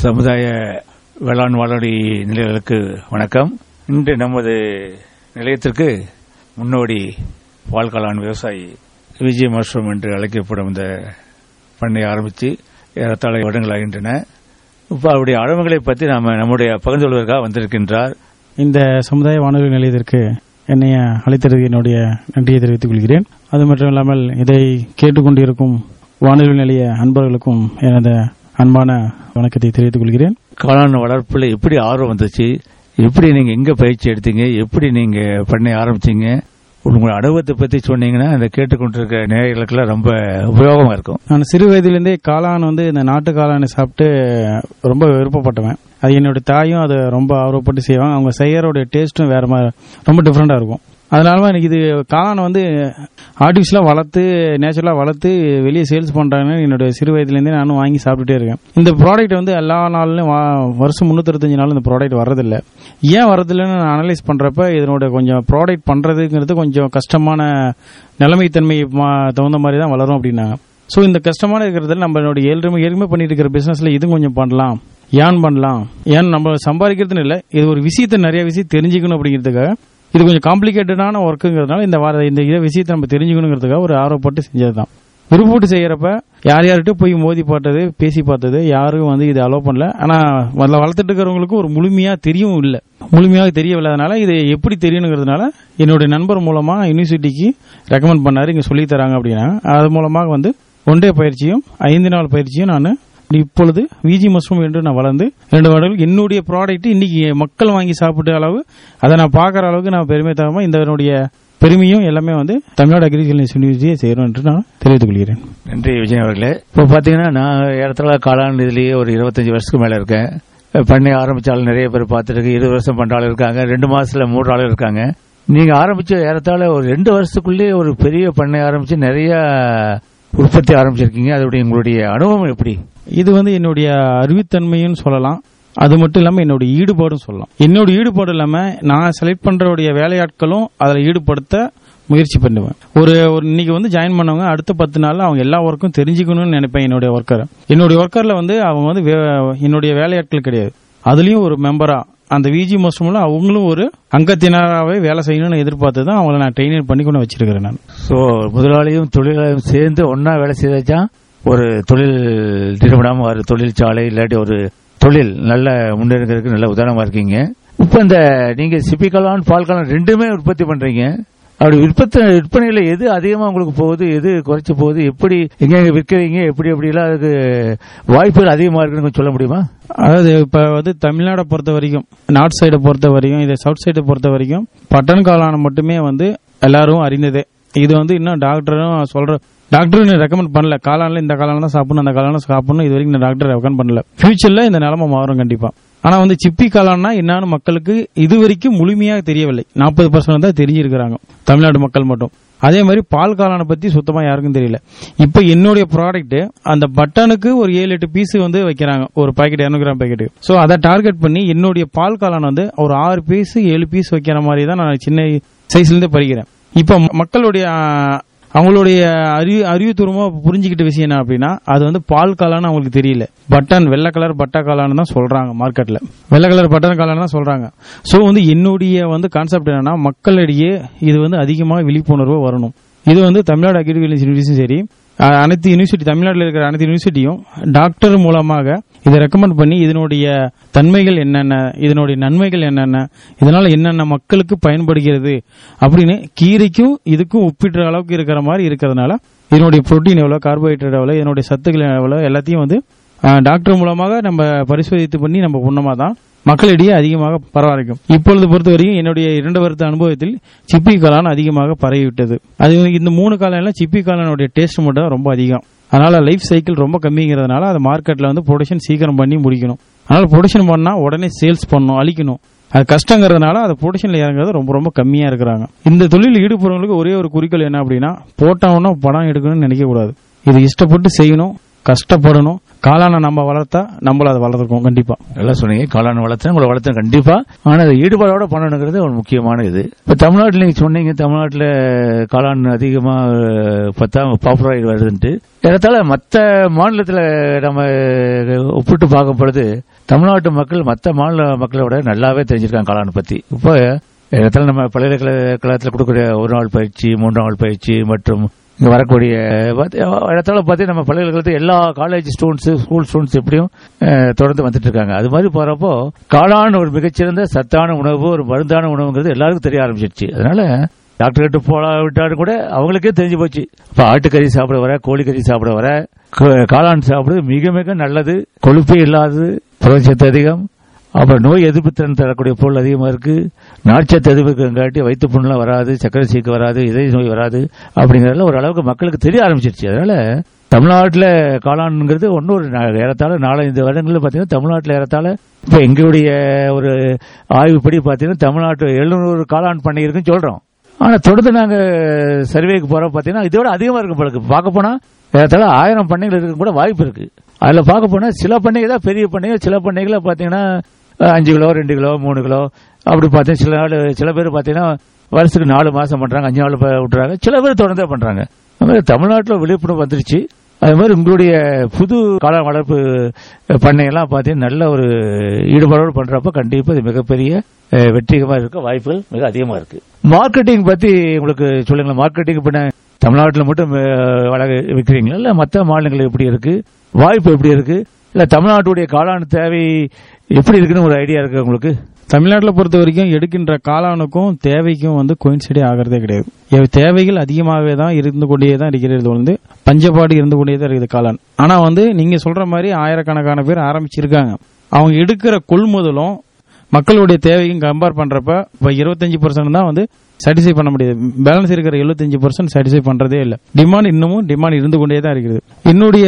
சமுதாய வேளாண் வானொலி நிலையங்களுக்கு வணக்கம் இன்று நமது நிலையத்திற்கு முன்னோடி பால்காளான் விவசாயி விஜய் மஷ்ரூம் என்று அழைக்கப்படும் இந்த பண்ணை ஆரம்பித்து ஏறத்தாழ வருடங்களாகின்றன இப்போ அவருடைய அளவுகளை பற்றி நாம நம்முடைய பகிர்ந்து கொள்வதற்காக வந்திருக்கின்றார் இந்த சமுதாய வானொலி நிலையத்திற்கு என்னை அழைத்ததற்கு என்னுடைய நன்றியை தெரிவித்துக் கொள்கிறேன் அது மட்டும் இல்லாமல் இதை கேட்டுக்கொண்டிருக்கும் வானொலி நிலைய அன்பர்களுக்கும் எனது அன்பான வணக்கத்தை தெரிவித்துக் கொள்கிறேன் காளான் வளர்ப்புல எப்படி ஆர்வம் வந்துச்சு எப்படி நீங்க எங்க பயிற்சி எடுத்தீங்க எப்படி நீங்க பண்ணை ஆரம்பிச்சீங்க உங்களோட அனுபவத்தை பத்தி சொன்னீங்கன்னா அந்த கேட்டுக்கொண்டிருக்க நேயர்களுக்கெல்லாம் ரொம்ப உபயோகமா இருக்கும் நான் சிறு வயதிலிருந்தே காளான் வந்து இந்த நாட்டு காளானை சாப்பிட்டு ரொம்ப விருப்பப்பட்டவன் அது என்னுடைய தாயும் அதை ரொம்ப ஆர்வப்பட்டு செய்வாங்க அவங்க செய்யறோட டேஸ்ட்டும் வேற மாதிரி ரொம்ப டிஃப்ரெண்டா இருக்கும் அதனால எனக்கு இது காளானை வந்து ஆர்டிஃபிஷியலாக வளர்த்து நேச்சுரலாக வளர்த்து வெளியே சேல்ஸ் பண்ணுறாங்கன்னு என்னுடைய சிறு வயதுலேருந்தே நானும் வாங்கி சாப்பிட்டுட்டே இருக்கேன் இந்த ப்ராடக்ட் வந்து எல்லா நாள்லையும் வா- வருஷம் முந்நூற்றஞ்சு நாளும் இந்த ப்ராடக்ட் வரதில்லை ஏன் வரதில்லைன்னு நான் அனலைஸ் பண்ணுறப்ப இதனோட கொஞ்சம் ப்ராடக்ட் பண்ணுறதுங்கிறது கொஞ்சம் கஷ்டமான நிலைமைத்தன்மை மா- தகுந்த மாதிரி தான் வளரும் அப்படின்னாங்க ஸோ இந்த கஷ்டமான இருக்கிறதுல நம்மளோட ஏழ்மை ஏற்கனவே பண்ணிட்டு இருக்கிற பிசினஸ்ல இதுவும் கொஞ்சம் பண்ணலாம் ஏன் பண்ணலாம் ஏன் நம்ம சம்பாதிக்கிறதுன்னு இல்லை இது ஒரு விஷயத்தை நிறைய விஷயம் தெரிஞ்சுக்கணும் அப்படிங்கிறதுக்காக இது கொஞ்சம் காம்ப்ளிகேட்டடான ஒர்க்குங்கிறதுனால இந்த வார இந்த இதை விஷயத்தை நம்ம தெரிஞ்சுக்கணுங்கிறதுக்காக ஒரு ஆர்வப்பட்டு செஞ்சது தான் விருப்பப்பட்டு செய்யறப்ப யார் யார்கிட்ட போய் மோதி பார்த்தது பேசி பார்த்தது யாரும் வந்து இதை அலோவ் பண்ணல ஆனா முதல்ல வளர்த்துட்டு இருக்கிறவங்களுக்கும் ஒரு முழுமையா தெரியவும் இல்லை முழுமையாக தெரியவில்லாதனால இது எப்படி தெரியணுங்கிறதுனால என்னுடைய நண்பர் மூலமா யூனிவர்சிட்டிக்கு ரெக்கமெண்ட் பண்ணாரு இங்க சொல்லி தராங்க அப்படின்னா அது மூலமாக வந்து ஒன் டே பயிற்சியும் ஐந்து நாள் பயிற்சியும் நான் இப்பொழுது விஜி மஷ்ரூம் என்று நான் வளர்ந்து ரெண்டு வருடங்கள் என்னுடைய ப்ராடக்ட் இன்னைக்கு மக்கள் வாங்கி சாப்பிட்ட அளவு அதை நான் பார்க்குற அளவுக்கு நான் பெருமை தரமா இந்த என்னுடைய பெருமையும் எல்லாமே வந்து தமிழ்நாடு அக்ரிகல்ச்சர் யூனிவர்சிட்டியை செய்யணும் என்று நான் தெரிவித்துக் கொள்கிறேன் நன்றி விஜய் அவர்களே இப்போ பாத்தீங்கன்னா நான் இடத்துல காளான் இதுலயே ஒரு இருபத்தஞ்சு வருஷத்துக்கு மேல இருக்கேன் பண்ணை ஆரம்பிச்சாலும் நிறைய பேர் பார்த்துருக்கு இருபது வருஷம் பண்ற ஆள் இருக்காங்க ரெண்டு மாசத்துல மூன்று ஆள் இருக்காங்க நீங்க ஆரம்பிச்ச ஏறத்தாழ ஒரு ரெண்டு வருஷத்துக்குள்ளேயே ஒரு பெரிய பண்ணை ஆரம்பிச்சு நிறைய உற்பத்தி ஆரம்பிச்சிருக்கீங்க அதோடைய உங்களுடைய அனுபவம் எப்படி இது வந்து என்னுடைய அறிவுத்தன்மையும் சொல்லலாம் அது மட்டும் இல்லாம என்னுடைய ஈடுபாடும் சொல்லலாம் என்னோட ஈடுபாடு இல்லாம நான் செலக்ட் பண்றவுடைய வேலையாட்களும் அதில் ஈடுபடுத்த முயற்சி பண்ணுவேன் ஒரு ஒரு இன்னைக்கு வந்து ஜாயின் பண்ணவங்க அடுத்த பத்து நாள்ல அவங்க எல்லா ஒர்க்கும் தெரிஞ்சுக்கணும்னு நினைப்பேன் என்னுடைய ஒர்க்கரை என்னுடைய ஒர்க்கர்ல வந்து அவங்க வந்து வே- என்னுடைய வேலையாட்கள் கிடையாது அதுலயும் ஒரு மெம்பரா அந்த விஜி மோசம்ல அவங்களும் ஒரு அங்கத்தினராகவே வேலை செய்யணும்னு எதிர்பார்த்து தான் அவங்கள நான் ட்ரெயினிங் பண்ணி கொண்டு வச்சிருக்கிறேன் நான் ஸோ முதலாளியும் தொழிலாளியும் சேர்ந்து ஒன்னா வேலை செய்தாச்சா ஒரு தொழில் நிறுவனம் ஒரு தொழிற்சாலை இல்லாட்டி ஒரு தொழில் நல்ல முன்னேறதுக்கு நல்ல உதாரணமா இருக்கீங்க இப்போ இந்த நீங்க சிப்பிக்கலான் பால்கலான் ரெண்டுமே உற்பத்தி பண்றீங்க அப்படி விற்பத்தி விற்பனையில எது அதிகமா உங்களுக்கு போகுது எது குறைச்சு போகுது எப்படி எங்க எங்க விற்கிறீங்க எப்படி எப்படி எல்லாம் அதுக்கு வாய்ப்புகள் அதிகமா இருக்குன்னு கொஞ்சம் சொல்ல முடியுமா அதாவது இப்ப வந்து தமிழ்நாடை பொறுத்த வரைக்கும் நார்த் சைடை பொறுத்த வரைக்கும் இதை சவுத் சைடை பொறுத்த வரைக்கும் பட்டன் காளான் மட்டுமே வந்து எல்லாரும் அறிந்ததே இது வந்து இன்னும் டாக்டரும் சொல்ற டாக்டர் ரெக்கமெண்ட் பண்ணல காளான்ல இந்த காளான் தான் சாப்பிடணும் அந்த காளான் சாப்பிடணும் இது வரைக்கும் இந்த டாக்டர் ரெக்கமெண்ட் பண்ணல ஃபியூச்சர்ல இந்த நிலைமை மாறும் கண்டிப்பா ஆனா வந்து சிப்பி காளான்னா என்னன்னு மக்களுக்கு இது வரைக்கும் முழுமையாக தெரியவில்லை நாற்பது பர்சன்ட் தான் தெரிஞ்சிருக்கிறாங்க தமிழ்நாடு மக்கள் மட்டும் அதே மாதிரி பால் காளானை பத்தி சுத்தமா யாருக்கும் தெரியல இப்ப என்னுடைய ப்ராடக்ட் அந்த பட்டனுக்கு ஒரு ஏழு எட்டு பீஸ் வந்து வைக்கிறாங்க ஒரு பாக்கெட் 200 கிராம் பாக்கெட் சோ அதை டார்கெட் பண்ணி என்னுடைய பால் காளான் வந்து ஒரு ஆறு பீஸ் ஏழு பீஸ் வைக்கிற மாதிரி தான் நான் சின்ன சைஸ்ல இருந்தே பறிக்கிறேன் இப்ப ம- மக்களுடைய ஆ, அவங்களுடைய அறிவு அறிவுத்தூர்வமா புரிஞ்சுக்கிட்ட விஷயம் என்ன அப்படின்னா அது வந்து பால் காளான்னு அவங்களுக்கு தெரியல பட்டன் வெள்ளை கலர் பட்டா காளான்னு தான் சொல்றாங்க மார்க்கெட்ல வெள்ளை கலர் பட்டன் காளான்னு தான் சொல்றாங்க சோ வந்து என்னுடைய வந்து கான்செப்ட் என்னன்னா மக்களிடையே இது வந்து அதிகமாக விழிப்புணர்வு வரணும் இது வந்து தமிழ்நாடு அக்ரிகல்ச்சர் யூனிவர்சிட்டி சரி அஹ், அனைத்து யூனிவர்சிட்டி தமிழ்நாட்டில் இருக்கிற அனைத்து யூனிவர்சிட்டியும் டாக்டர் மூலமாக இதை ரெக்கமெண்ட் பண்ணி இதனுடைய தன்மைகள் என்னென்ன இதனுடைய நன்மைகள் என்னென்ன இதனால என்னென்ன மக்களுக்கு பயன்படுகிறது அப்படின்னு கீரைக்கும் இதுக்கும் ஒப்பிடுற அளவுக்கு இருக்கிற மாதிரி இருக்கிறதுனால இதனுடைய புரோட்டீன் எவ்வளோ கார்போஹைட்ரேட் எவ்வளோ இதனுடைய சத்துக்கள் எவ்வளோ எல்லாத்தையும் வந்து அஹ், டாக்டர் மூலமாக நம்ம பரிசோதித்து பண்ணி நம்ம பண்ணோமா தான் மக்களிடையே அதிகமாக பரவாயிக்கும் இப்பொழுது பொறுத்தவரைக்கும் என்னுடைய இரண்டு வருட அனுபவத்தில் சிப்பி காளான் அதிகமாக பரவிவிட்டது அது இந்த மூணு காளான்ல சிப்பி காளானுடைய டேஸ்ட் மட்டும் தான் ரொம்ப அதிகம் அதனால லைஃப் சைக்கிள் ரொம்ப கம்மிங்கிறதுனால அது மார்க்கெட்ல வந்து ப்ரொடக்ஷன் சீக்கிரம் பண்ணி முடிக்கணும் அதனால ப்ரொடக்ஷன் பண்ணா உடனே சேல்ஸ் பண்ணணும் அழிக்கணும் அது கஷ்டங்கிறதுனால அது ப்ரொடக்ஷன்ல இறங்குறது ரொம்ப ரொம்ப கம்மியா இருக்கிறாங்க இந்த தொழில் ஈடுபடுறவங்களுக்கு ஒரே ஒரு குறிக்கோள் என்ன அப்படின்னா போட்டவொன்னா படம் எடுக்கணும்னு நினைக்க கூடாது இது இஷ்டப்பட்டு செய்யணும் கஷ்டப்படணும் காளானை நம்ம வளர்த்தா நம்மள அதை வளர்த்துக்கோம் கண்டிப்பா நல்லா சொன்னீங்க காளான் வளர்த்தேன் உங்களை வளர்த்தேன் கண்டிப்பா ஆனா அது ஈடுபாடோட பண்ணணுங்கிறது ஒரு முக்கியமான இது இப்ப தமிழ்நாட்டில் நீங்க சொன்னீங்க தமிழ்நாட்டில் காளான் அதிகமா பத்தாம் பாப்புலர் வருதுன்ட்டு ஏறத்தாழ மற்ற மாநிலத்தில் நம்ம ஒப்பிட்டு பார்க்கும் பொழுது தமிழ்நாட்டு மக்கள் மற்ற மாநில மக்களை விட நல்லாவே தெரிஞ்சிருக்காங்க காளான் பத்தி இப்போ இடத்துல நம்ம பல்கலைக்கழகத்தில் கொடுக்கக்கூடிய ஒரு நாள் பயிற்சி மூன்றாம் நாள் பயிற்சி மற்றும் இங்க வரக்கூடிய பாத்தி- இடத்துல பார்த்து நம்ம பல்கலைக்கழகத்தில் எல்லா காலேஜ் ஸ்டூடெண்ட்ஸ் ஸ்கூல் ஸ்டூடெண்ட்ஸ் எப்படியும் அஹ், தொடர்ந்து வந்துட்டு இருக்காங்க அது மாதிரி போறப்போ காளான் ஒரு மிகச்சிறந்த சத்தான உணவு ஒரு மருந்தான உணவுங்கிறது எல்லாருக்கும் தெரிய ஆரம்பிச்சிருச்சு அதனால டாக்டர் கிட்ட போல விட்டாலும் கூட அவங்களுக்கே தெரிஞ்சு போச்சு இப்ப ஆட்டுக்கறி சாப்பிட வர கோழிக்கறி சாப்பிட வர க- காளான் சாப்பிடுறது மிக மிக நல்லது கொழுப்பே இல்லாதது புரட்சத்து அதிகம் அப்புறம் நோய் எதிர்ப்பு திறன் தரக்கூடிய பொருள் அதிகமா இருக்கு நார்ச்சத்து எதிர்ப்புங்காட்டி வயிற்று புண்ணெல்லாம் வராது சக்கரை சீக்கு வராது இதய நோய் வராது அப்படிங்கறதுல ஒரு அளவுக்கு மக்களுக்கு தெரிய ஆரம்பிச்சிருச்சு அதனால தமிழ்நாட்டில் காளான்ங்கிறது ஒன்றும் ஒரு நா- ஏறத்தாழ நாலஞ்சு வருடங்களில் பார்த்தீங்கன்னா தமிழ்நாட்டில் ஏறத்தாழ இப்போ எங்களுடைய ஒரு ஆய்வுப்படி பார்த்தீங்கன்னா தமிழ்நாட்டு எழுநூறு காளான் பண்ணை இருக்குன்னு சொல்றோம் ஆனா தொடர்ந்து நாங்க சர்வேக்கு போறோம் பாத்தீங்கன்னா இதோட அதிகமா இருக்கு போல இருக்கு பார்க்க போனா ஏறத்தாழ ஆயிரம் பண்ணைகள் இருக்க கூட வாய்ப்பு இருக்கு அதுல பார்க்க போனா சில பண்ணைகள் தான் பெரிய பண்ணைகள் சில பண்ணைகளை பாத்தீங்கன்னா அஹ், அஞ்சு கிலோ ரெண்டு கிலோ மூணு கிலோ அப்படி பார்த்தீங்கன்னா சில நாள் சில பேர் பாத்தீங்கன்னா வருஷத்துக்கு நாலு மாசம் பண்றாங்க அஞ்சு நாள் ப- விட்டுறாங்க சில பேர் தொடர்ந்தே பண்றாங்க அது மாதிரி தமிழ்நாட்டில் விழிப்புணர்வு வந்துருச்சு அது மாதிரி உங்களுடைய புது காளான் வளர்ப்பு பண்ணையெல்லாம் பார்த்தீங்கன்னா நல்ல ஒரு ஈடுபாடோடு பண்றப்ப கண்டிப்பா இது மிகப்பெரிய அஹ், வெற்றிகரமா இருக்க வாய்ப்புகள் மிக அதிகமா இருக்கு மார்க்கெட்டிங் பத்தி உங்களுக்கு சொல்லுங்களேன் மார்க்கெட்டிங் பண்ண தமிழ்நாட்டில் மட்டும் அஹ், வளர விற்கிறீங்களா இல்ல மற்ற மாநிலங்கள் எப்படி இருக்கு வாய்ப்பு எப்படி இருக்கு இல்ல தமிழ்நாட்டுடைய காளான் தேவை எப்படி இருக்குன்னு ஒரு ஐடியா இருக்கு உங்களுக்கு தமிழ்நாட்டில் பொறுத்த வரைக்கும் எடுக்கின்ற காளானுக்கும் தேவைக்கும் வந்து கோயின்சைடே ஆகிறதே கிடையாது இவ் தேவைகள் அதிகமாகவே தான் இருந்து கொண்டே தான் இருக்கிறது வந்து பஞ்சப்பாடு இருந்து கொண்டே தான் இருக்குது காளான் ஆனா வந்து நீங்க சொல்ற மாதிரி ஆயிரக்கணக்கான பேர் ஆரம்பிச்சிருக்காங்க அவங்க எடுக்கிற கொள்முதலும் மக்களுடைய தேவையும் கம்பேர் பண்றப்ப இப்ப இருபத்தஞ்சு பர்சன்ட் தான் வந்து சாட்டிஸ்ஃபை பண்ண முடியாது பேலன்ஸ் இருக்கிற 75% பர்சன்ட் சாட்டிஸ்ஃபை பண்றதே இல்லை டிமாண்ட் இன்னமும் டிமாண்ட் இருந்து கொண்டே தான் இருக்கிறது என்னுடைய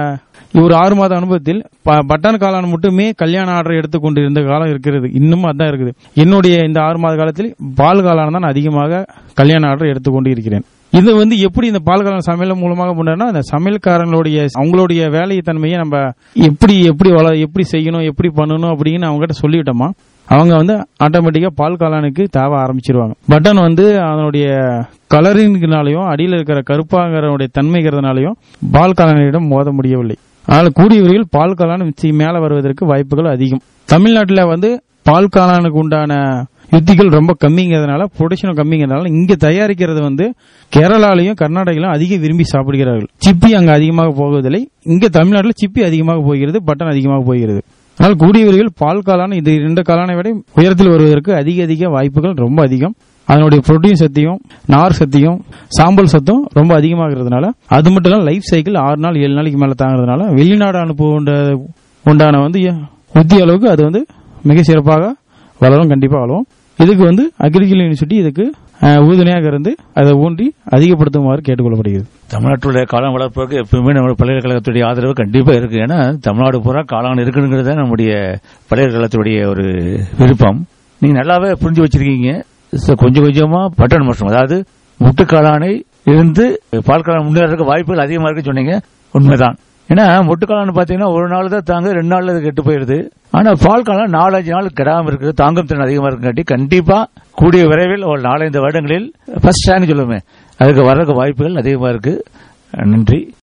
ஒரு ஆறு மாத அனுபவத்தில் ப- பட்டன் காளான் மட்டுமே கல்யாண ஆர்டர் எடுத்துக்கொண்டு இருந்த காலம் இருக்கிறது இன்னமும் அதான் இருக்குது என்னுடைய இந்த ஆறு மாத காலத்தில் பால் காளான் தான் அதிகமாக கல்யாண ஆர்டர் எடுத்துக்கொண்டு இருக்கிறேன் இது வந்து எப்படி இந்த பால் காளான் சமையல் மூலமாக பண்ணா அந்த சமையல்காரங்களுடைய அவங்களுடைய வேலை தன்மையை நம்ம எப்படி எப்படி வள எப்படி செய்யணும் எப்படி பண்ணணும் அப்படின்னு அவங்ககிட்ட சொல்லிவிட்டோமா அவங்க வந்து ஆட்டோமேட்டிக்கா பால் காளானுக்கு தேவை ஆரம்பிச்சிருவாங்க பட்டன் வந்து அதனுடைய கலரிங்னாலையும் அடியில் இருக்கிற கருப்பாங்கிறனுடைய தன்மைங்கிறதுனாலையும் பால் காளானிடம் மோத முடியவில்லை அதனால கூடிய விரைவில் பால் காளான் சி- மேல வருவதற்கு வாய்ப்புகள் அதிகம் தமிழ்நாட்டில் வந்து பால் காளானுக்கு உண்டான யுத்திகள் ரொம்ப கம்மிங்கிறதுனால ப்ரொடக்ஷனும் கம்மிங்கிறதுனால இங்க தயாரிக்கிறது வந்து கேரளாலையும் கர்நாடகாலையும் அதிக விரும்பி சாப்பிடுகிறார்கள் சிப்பி அங்க அதிகமாக போவதில்லை இங்க தமிழ்நாட்டில் சிப்பி அதிகமாக போகிறது பட்டன் அதிகமாக போகிறது ஆனால் கூடிய விரைவில் பால் காளான் இது இரண்டு காளானை விட உயரத்தில் வருவதற்கு அதிக அதிக வாய்ப்புகள் ரொம்ப அதிகம் அதனுடைய புரோட்டீன் சத்தையும் நார் சத்தையும் சாம்பல் சத்தும் ரொம்ப அதிகமாகிறதுனால அது மட்டும் இல்ல லைஃப் சைக்கிள் ஆறு நாள் ஏழு நாளைக்கு மேல தாங்கிறதுனால வெளிநாடு அனுப்ப உண்ட- உண்டான வந்து உத்திய அளவுக்கு அது வந்து மிக சிறப்பாக வளரும் கண்டிப்பா வளரும் இதுக்கு வந்து அக்ரிகல்ச்சர் யூனிவர்சிட்டி இதுக்கு அஹ், உறுதுணையாக இருந்து அதை ஊன்றி அதிகப்படுத்துமாறு கேட்டுக்கொள்ளப்படுகிறது தமிழ்நாட்டுடைய காளான் வளர்ப்பதற்கு எப்பவுமே நம்ம பல்கலைக்கழகத்துடைய ஆதரவு கண்டிப்பா இருக்கு ஏன்னா தமிழ்நாடு பூரா காளான் இருக்குங்கிறது தான் நம்முடைய பல்கலைக்கழகத்துடைய ஒரு விருப்பம் நீங்க நல்லாவே புரிஞ்சு வச்சிருக்கீங்க So, கொஞ்சம் கொஞ்சமா பட்டன் மஷ்ரூம் அதாவது முட்டு காளானை இருந்து பால் காளான் முன்னேறதுக்கு வாய்ப்புகள் அதிகமா இருக்குன்னு சொன்னீங்க உண்மைதான் ஏன்னா முட்டு காளான் பாத்தீங்கன்னா ஒரு நாள் தான் தாங்க ரெண்டு நாள்ல அது கெட்டு போயிருது ஆனா பால் காளான் நாலஞ்சு நாள் கெடாம இருக்கு தாங்கும் திறன் அதிகமா இருக்குங்காட்டி கண்டிப்பா கூடிய விரைவில் ஒரு நாலஞ்சு வருடங்களில் ஃபர்ஸ்ட் ரேங்க் சொல்லுவேன் அதுக்கு வர்றதுக்கு வாய்ப்புகள் அதிகமா இருக்கு நன்றி